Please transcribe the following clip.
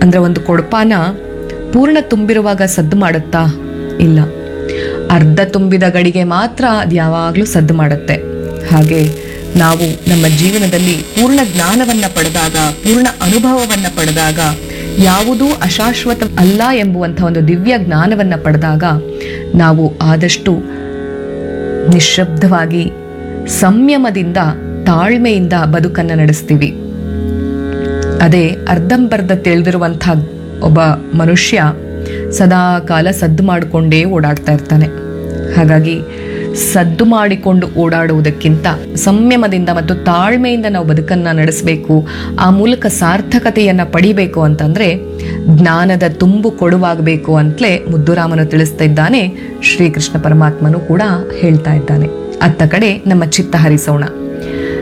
ಅಂದ್ರೆ ಒಂದು ಕೊಡಪಾನ ಪೂರ್ಣ ತುಂಬಿರುವಾಗ ಸದ್ದು ಮಾಡುತ್ತಾ ಇಲ್ಲ ಅರ್ಧ ತುಂಬಿದ ಗಡಿಗೆ ಮಾತ್ರ ಅದು ಯಾವಾಗಲೂ ಸದ್ದು ಮಾಡುತ್ತೆ ಹಾಗೆ ನಾವು ನಮ್ಮ ಜೀವನದಲ್ಲಿ ಪೂರ್ಣ ಜ್ಞಾನವನ್ನ ಪಡೆದಾಗ ಪೂರ್ಣ ಅನುಭವವನ್ನ ಪಡೆದಾಗ ಯಾವುದೂ ಅಶಾಶ್ವತ ಅಲ್ಲ ಎಂಬುವಂಥ ಒಂದು ದಿವ್ಯ ಜ್ಞಾನವನ್ನ ಪಡೆದಾಗ ನಾವು ಆದಷ್ಟು ನಿಶ್ಶಬ್ದವಾಗಿ ಸಂಯಮದಿಂದ ತಾಳ್ಮೆಯಿಂದ ಬದುಕನ್ನು ನಡೆಸ್ತೀವಿ ಅದೇ ಅರ್ಧಂಬರ್ಧ ತಿಳಿದಿರುವಂಥ ಒಬ್ಬ ಮನುಷ್ಯ ಸದಾ ಕಾಲ ಸದ್ದು ಮಾಡಿಕೊಂಡೇ ಓಡಾಡ್ತಾ ಇರ್ತಾನೆ ಹಾಗಾಗಿ ಸದ್ದು ಮಾಡಿಕೊಂಡು ಓಡಾಡುವುದಕ್ಕಿಂತ ಸಂಯಮದಿಂದ ಮತ್ತು ತಾಳ್ಮೆಯಿಂದ ನಾವು ಬದುಕನ್ನು ನಡೆಸಬೇಕು ಆ ಮೂಲಕ ಸಾರ್ಥಕತೆಯನ್ನು ಪಡಿಬೇಕು ಅಂತಂದ್ರೆ ಜ್ಞಾನದ ತುಂಬು ಕೊಡುವಾಗಬೇಕು ಅಂತಲೇ ಮುದ್ದುರಾಮನು ತಿಳಿಸ್ತಾ ಇದ್ದಾನೆ ಶ್ರೀಕೃಷ್ಣ ಪರಮಾತ್ಮನು ಕೂಡ ಹೇಳ್ತಾ ಇದ್ದಾನೆ ಅತ್ತ ಕಡೆ ನಮ್ಮ ಚಿತ್ತ ಹರಿಸೋಣ